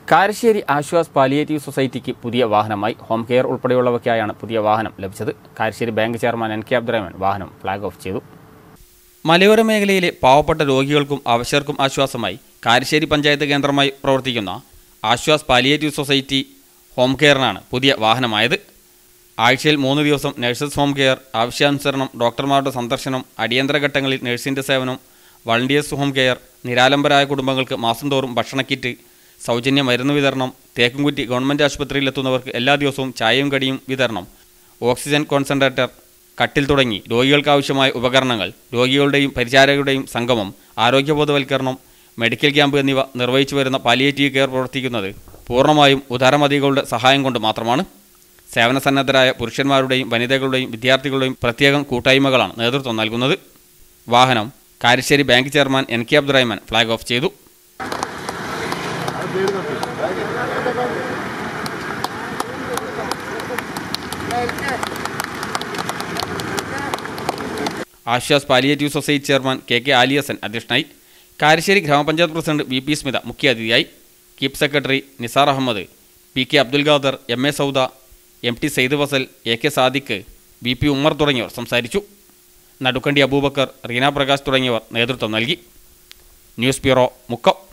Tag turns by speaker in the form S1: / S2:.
S1: Karassery Aswas palliative സൊസൈറ്റിക്ക് പുതിയ വാഹനമായി home care ഉൾപ്പെടെയുള്ളവയ്ക്കായാണ് പുതിയ വാഹനം ലഭിച്ചത് Karassery bank chairman N K Abdurahman വാഹനം ഫ്ളാഗ് ഓഫ് ചെയ്തു മലയോര മേഖലയിലെ പാവപ്പെട്ട രോഗികൾക്കും അവശർക്കും ആശ്വാസമായി കാരശ്ശേരി പഞ്ചായത്ത് കേന്ദ്രമായി പ്രവർത്തിക്കുന്ന ആശ്വാസ് പാലിയേറ്റീവ് സൊസൈറ്റി ഹോം കെയറിനാണ് പുതിയ വാഹനമായത് ആഴ്ചയിൽ മൂന്ന് ദിവസം നഴ്സസ് ഹോം കെയർ ആവശ്യാനുസരണം ഡോക്ടർമാരുടെ സന്ദർശനം അടിയന്തര ഘട്ടങ്ങളിൽ നഴ്സിൻ്റെ സേവനം വളണ്ടിയേഴ്സ് ഹോം കെയർ നിരാലംബരായ കുടുംബങ്ങൾക്ക് മാസം തോറും ഭക്ഷണ കിറ്റ് സൗജന്യ മരുന്ന് വിതരണം തേക്കുംകുറ്റി ഗവൺമെൻറ് ആശുപത്രിയിലെത്തുന്നവർക്ക് എല്ലാ ദിവസവും ചായയും കടിയും വിതരണം ഓക്സിജൻ കോൺസെൻട്രേറ്റർ കട്ടിൽ തുടങ്ങി രോഗികൾക്കാവശ്യമായ ഉപകരണങ്ങൾ രോഗികളുടെയും പരിചാരകരുടെയും സംഗമം ആരോഗ്യബോധവൽക്കരണം മെഡിക്കൽ ക്യാമ്പ് എന്നിവ നിർവഹിച്ചു വരുന്ന പാലിയേറ്റീവ് കെയർ പ്രവർത്തിക്കുന്നത് പൂർണ്ണമായും ഉദാരമതികളുടെ സഹായം കൊണ്ട് മാത്രമാണ് സേവനസന്നദ്ധരായ പുരുഷന്മാരുടെയും വനിതകളുടെയും വിദ്യാർത്ഥികളുടെയും പ്രത്യേകം കൂട്ടായ്മകളാണ് നേതൃത്വം നൽകുന്നത് വാഹനം Karassery bank chairman N K Abdurahman flag off ചെയ്തു Aswas palliative society chairman K K Aliyasan അധ്യക്ഷനായി കാരശ്ശേരി ഗ്രാമപഞ്ചായത്ത് പ്രസിഡന്റ് വി പി സ്മിത മുഖ്യാതിഥിയായി chief secretary Nisar Ahmed P K Abdul Khader M A Sauda M T Saeed Fazal A K Sadiq V P Ummer തുടങ്ങിയവർ സംസാരിച്ചു നടുക്കണ്ടി അബൂബക്കർ റീന പ്രകാശ് തുടങ്ങിയവർ നേതൃത്വം നൽകി ന്യൂസ് ബ്യൂറോ മുക്കം